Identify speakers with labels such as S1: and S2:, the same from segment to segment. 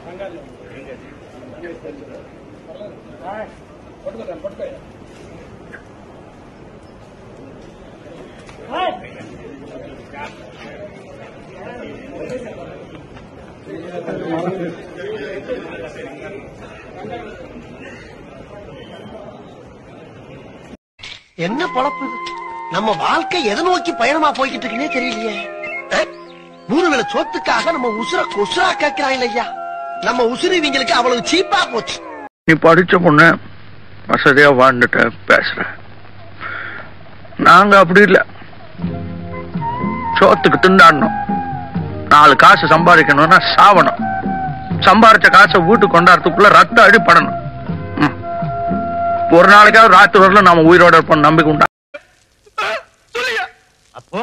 S1: என்ன பொழப்பு இது நம்ம வாழ்க்கை எதை நோக்கி பயணமா போய்கிட்டு இருக்குன்னே தெரியலையே அஹ்? மூணு வேளை சோத்துக்காக நம்ம உசுர கொசுரா கேட்கிறாங்க ஐயா நம்ம உசுறு இவங்களுக்கு அவ்வளவு சீப்பா போச்சு
S2: நீ படிச்ச பொண்ணு வசதியா வாழ்ந்துட்ட பேசுற நாங்க அப்படி இல்ல சோத்துக்கு திண்டாடணும் நாலு காசு சம்பாதிக்கணும்னா சாவணும் சம்பாரிச்ச காசை வீட்டுக்கு கொண்டாடுறதுக்குள்ள ரத்த அடிப்படணும் ம். ஒரு நாளைக்காவது ராத்திரி வரல நாம உயிரோட இருப்போம் நம்பிக்கை உண்டா
S1: அப்போ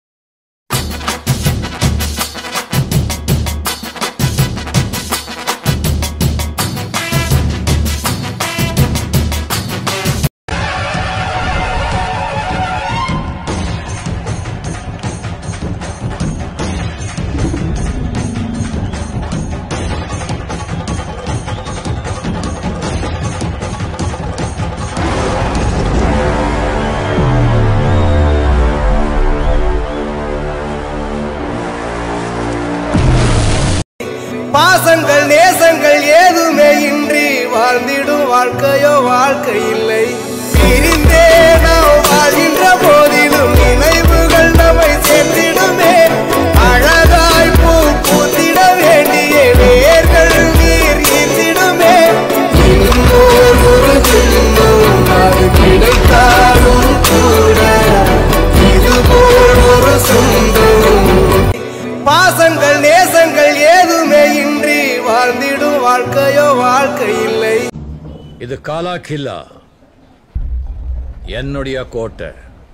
S3: பாசங்கள் நேசங்கள் ஏதுமே இன்றி வாழ்ந்திடும் வாழ்க்கையோ வாழ்க்கை இல்லை பிரிந்தே நாம் வாழ்கின்ற போதிலும் நினைவுகள் நம்மை சேர்த்திடுமே அழகாய் பூ பூத்திட வேண்டிய வேர்கள் நீர் ஈர்த்திடுமே இன்னோர் ஒரு ஜென்மம் அது கிடைத்தாலும் கூட இதுபோல் ஒரு சொந்தம் பாசங்கள் நேசங்கள் ஏதுமே இன்றி வாழ்ந்திடும் வாழ்க்கையோ வாழ்க்கை இல்லை
S4: இது காலா கில்லா என்னுடைய கோட்டை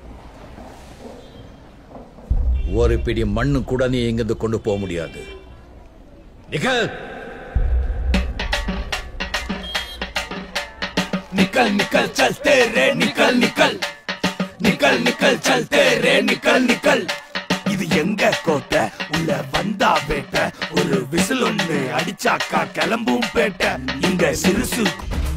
S4: ஒரு பிடி மண்ணு கூட நீ இங்கிருந்து கொண்டு போக முடியாது நிக்கல்
S5: निकल निकल चलते रे निकल निकल निकल निकल चलते रे निकल निकल இது எங்க கோட்டை உள்ள வந்தா வேட்டை ஒரு விசில் ஒண்ணு அடிச்சாக்கா கிளம்பும் பேட்டை இங்க சிறுசு